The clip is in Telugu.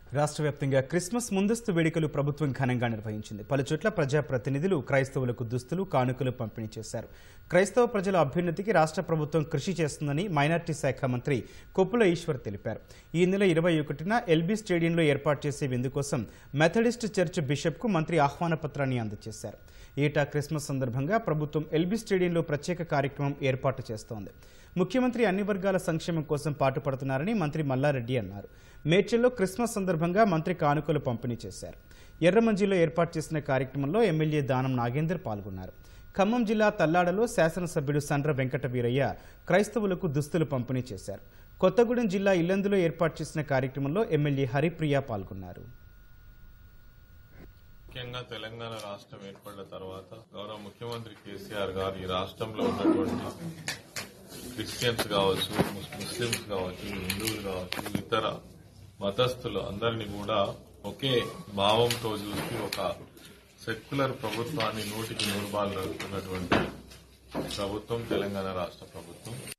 రాష్ట్ర వ్యాప్తంగా క్రిస్మస్ ముందస్తు వేడుకలు ప్రభుత్వం ఘనంగా నిర్వహించింది పలుచోట్ల ప్రజాప్రతినిధులు క్రైస్తవులకు దుస్తులు కానుకలు పంపిణీ చేశారు క్రైస్తవ ప్రజల అభ్యున్నతికి రాష్ట్ర ప్రభుత్వం కృషి చేస్తుందని మైనార్టీ శాఖ మంత్రి కొప్పుల ఈశ్వర్ తెలిపారు ఈ నెల ఇరవై ఒకటిన ఎల్బీ స్టేడియంలో ఏర్పాటు చేసే విందు కోసం మెథడిస్ట్ చర్చ్ బిషప్కు మంత్రి ఆహ్వాన పత్రాన్ని అందజేశారు ఏటా క్రిస్మస్ సందర్భంగా ప్రభుత్వం ఎల్బీ స్టేడియంలో ప్రత్యేక కార్యక్రమం ఏర్పాటు చేస్తోంది ముఖ్యమంత్రి అన్ని వర్గాల సంక్షేమం కోసం పాటుపడుతున్నారని మంత్రి మల్లారెడ్డి అన్నారు మేడ్చల్లో క్రిస్మస్ సందర్భంగా మంత్రి కానుకలు పంపిణీ చేశారు ఎర్రమంజిలో ఏర్పాటు చేసిన కార్యక్రమంలో ఎమ్మెల్యే దానం నాగేందర్ పాల్గొన్నారు ఖమ్మం జిల్లా తల్లాడలో శాసనసభ్యుడు సండ్ర వెంకట వీరయ్య క్రైస్తవులకు దుస్తులు పంపిణీ చేశారు కొత్తగూడెం జిల్లా ఇల్లందులో ఏర్పాటు చేసిన కార్యక్రమంలో ఎమ్మెల్యే హరిప్రియ పాల్గొన్నారు ముఖ్యంగా తెలంగాణ రాష్ట్రం ఏర్పడిన తర్వాత గౌరవ ముఖ్యమంత్రి కేసీఆర్ గారు ఈ రాష్ట్రంలో ఉన్నటువంటి క్రిస్టియన్స్ కావచ్చు ముస్- ముస్లిమ్స్ కావచ్చు హిందువులు కావచ్చు ఇతర మతస్థులు అందరినీ కూడా ఒకే భావంతో చూసి ఒక సెక్యులర్ ప్రభుత్వాన్ని నూటికి నూరు బాలు నడుపుతున్నటువంటి ప్రభుత్వం తెలంగాణ రాష్ట్ర ప్రభుత్వం